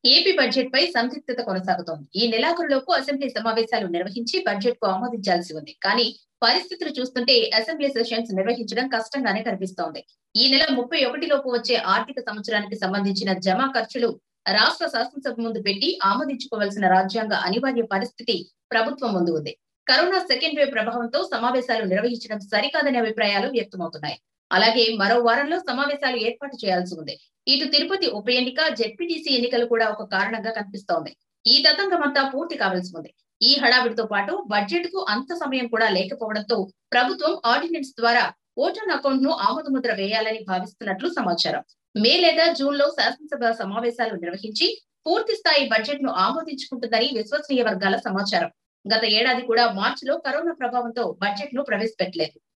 AP budget పై సందిగ్ధత కొనసాగుతోంది ఈ నెలాఖరులోపు assembly సమావేశాలు నిర్వహించి బడ్జెట్ కు ఆమోదించాల్సి ఉంది కానీ పరిస్థితులు చూస్తుంటే అసెంబ్లీ సెషన్స్ నిర్వహించడం కష్టంగానే కనిపిస్తోంది ఈ నెల ముప్పై ఒకటి లోపు వచ్చే ఆర్థిక సంవత్సరానికి సంబంధించిన జమా ఖర్చులు రాష్ట్ర శాసనసభ ముందు పెట్టి ఆమోదించుకోవాల్సిన రాజ్యాంగ అనివార్య పరిస్థితి ప్రభుత్వం ముందు ఉంది కరోనా సెకండ్ వేవ్ ప్రభావంతో సమావేశాలు నిర్వహించడం సరికాదనే అభిప్రాయాలు వ్యక్తమవుతున్నాయి అలాగే మరో వారంలో సమావేశాలు ఏర్పాటు చేయాల్సి ఉంది ఇటు తిరుపతి ఉప ఎన్నిక జెడ్పీటీసీ ఎన్నికలు కూడా ఒక కారణంగా కనిపిస్తోంది ఈ తతంగమంతా పూర్తి కావాల్సి ఉంది ఈ హడావిడితో పాటు బడ్జెట్ కు అంత సమయం కూడా లేకపోవడంతో ప్రభుత్వం ఆర్డినెన్స్ ద్వారా ఓటాన్ అకౌంట్ ను ఆమోదముద్ర వేయాలని భావిస్తున్నట్లు సమాచారం మే లేదా జూన్ లో శాసనసభ సమావేశాలు నిర్వహించి పూర్తి స్థాయి బడ్జెట్ ను ఆమోదించుకుంటుందని విశ్వసనీయ వర్గాల సమాచారం గత ఏడాది కూడా మార్చిలో కరోనా ప్రభావంతో బడ్జెట్ ను ప్రవేశపెట్టలేదు